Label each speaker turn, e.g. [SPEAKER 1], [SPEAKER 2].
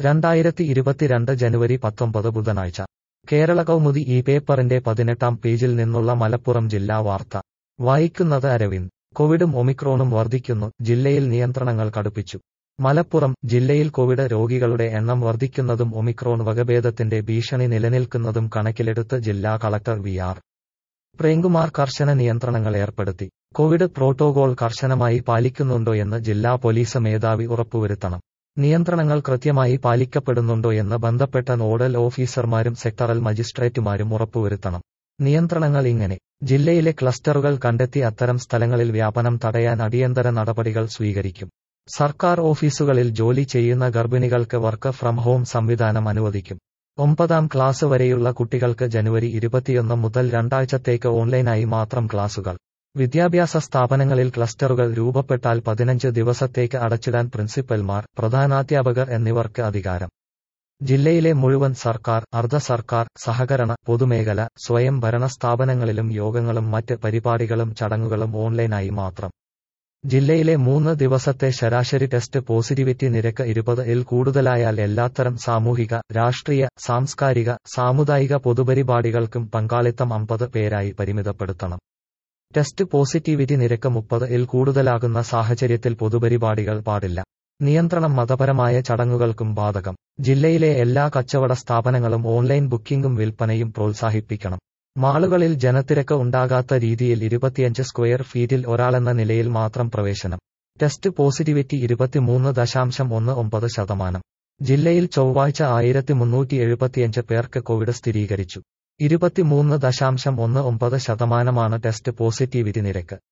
[SPEAKER 1] രണ്ടായിരത്തി ഇരുപത്തിരണ്ട് ജനുവരി പത്തൊമ്പത് ബുധനാഴ്ച കേരള കൗമുദി ഈ പേപ്പറിന്റെ പതിനെട്ടാം പേജിൽ നിന്നുള്ള മലപ്പുറം ജില്ലാ വാർത്ത വായിക്കുന്നത് അരവിന്ദ് കോവിഡും ഒമിക്രോണും വർദ്ധിക്കുന്നു ജില്ലയിൽ നിയന്ത്രണങ്ങൾ കടുപ്പിച്ചു മലപ്പുറം ജില്ലയിൽ കോവിഡ് രോഗികളുടെ എണ്ണം വർദ്ധിക്കുന്നതും ഒമിക്രോൺ വകഭേദത്തിന്റെ ഭീഷണി നിലനിൽക്കുന്നതും കണക്കിലെടുത്ത് ജില്ലാ കളക്ടർ വി ആർ പ്രേംകുമാർ കർശന നിയന്ത്രണങ്ങൾ ഏർപ്പെടുത്തി കോവിഡ് പ്രോട്ടോകോൾ കർശനമായി പാലിക്കുന്നുണ്ടോയെന്ന് ജില്ലാ പോലീസ് മേധാവി ഉറപ്പുവരുത്തണം നിയന്ത്രണങ്ങൾ കൃത്യമായി പാലിക്കപ്പെടുന്നുണ്ടോയെന്ന് ബന്ധപ്പെട്ട നോഡൽ ഓഫീസർമാരും സെക്ടറൽ മജിസ്ട്രേറ്റുമാരും ഉറപ്പുവരുത്തണം നിയന്ത്രണങ്ങൾ ഇങ്ങനെ ജില്ലയിലെ ക്ലസ്റ്ററുകൾ കണ്ടെത്തി അത്തരം സ്ഥലങ്ങളിൽ വ്യാപനം തടയാൻ അടിയന്തര നടപടികൾ സ്വീകരിക്കും സർക്കാർ ഓഫീസുകളിൽ ജോലി ചെയ്യുന്ന ഗർഭിണികൾക്ക് വർക്ക് ഫ്രം ഹോം സംവിധാനം അനുവദിക്കും ഒമ്പതാം ക്ലാസ് വരെയുള്ള കുട്ടികൾക്ക് ജനുവരി ഇരുപത്തിയൊന്ന് മുതൽ രണ്ടാഴ്ചത്തേക്ക് ഓൺലൈനായി മാത്രം ക്ലാസുകൾ വിദ്യാഭ്യാസ സ്ഥാപനങ്ങളിൽ ക്ലസ്റ്ററുകൾ രൂപപ്പെട്ടാൽ പതിനഞ്ച് ദിവസത്തേക്ക് അടച്ചിടാൻ പ്രിൻസിപ്പൽമാർ പ്രധാനാധ്യാപകർ എന്നിവർക്ക് അധികാരം ജില്ലയിലെ മുഴുവൻ സർക്കാർ അർദ്ധ സർക്കാർ സഹകരണ പൊതുമേഖല സ്വയം ഭരണ സ്ഥാപനങ്ങളിലും യോഗങ്ങളും മറ്റ് പരിപാടികളും ചടങ്ങുകളും ഓൺലൈനായി മാത്രം ജില്ലയിലെ മൂന്ന് ദിവസത്തെ ശരാശരി ടെസ്റ്റ് പോസിറ്റിവിറ്റി നിരക്ക് ഇരുപത് ഇൽ കൂടുതലായാൽ എല്ലാത്തരം സാമൂഹിക രാഷ്ട്രീയ സാംസ്കാരിക സാമുദായിക പൊതുപരിപാടികൾക്കും പങ്കാളിത്തം അമ്പത് പേരായി പരിമിതപ്പെടുത്തണം ടെസ്റ്റ് പോസിറ്റിവിറ്റി നിരക്ക് മുപ്പത് ഇൽ കൂടുതലാകുന്ന സാഹചര്യത്തിൽ പൊതുപരിപാടികൾ പാടില്ല നിയന്ത്രണം മതപരമായ ചടങ്ങുകൾക്കും ബാധകം ജില്ലയിലെ എല്ലാ കച്ചവട സ്ഥാപനങ്ങളും ഓൺലൈൻ ബുക്കിംഗും വിൽപ്പനയും പ്രോത്സാഹിപ്പിക്കണം മാളുകളിൽ ജനത്തിരക്ക് ഉണ്ടാകാത്ത രീതിയിൽ ഇരുപത്തിയഞ്ച് സ്ക്വയർ ഫീറ്റിൽ ഒരാളെന്ന നിലയിൽ മാത്രം പ്രവേശനം ടെസ്റ്റ് പോസിറ്റിവിറ്റി ഇരുപത്തിമൂന്ന് ദശാംശം ഒന്ന് ഒമ്പത് ശതമാനം ജില്ലയിൽ ചൊവ്വാഴ്ച ആയിരത്തി മുന്നൂറ്റി എഴുപത്തിയഞ്ച് പേർക്ക് കോവിഡ് സ്ഥിരീകരിച്ചു ഇരുപത്തിമൂന്ന് ദശാംശം ഒന്ന് ഒമ്പത് ശതമാനമാണ് ടെസ്റ്റ് പോസിറ്റിവിറ്റി നിരക്ക്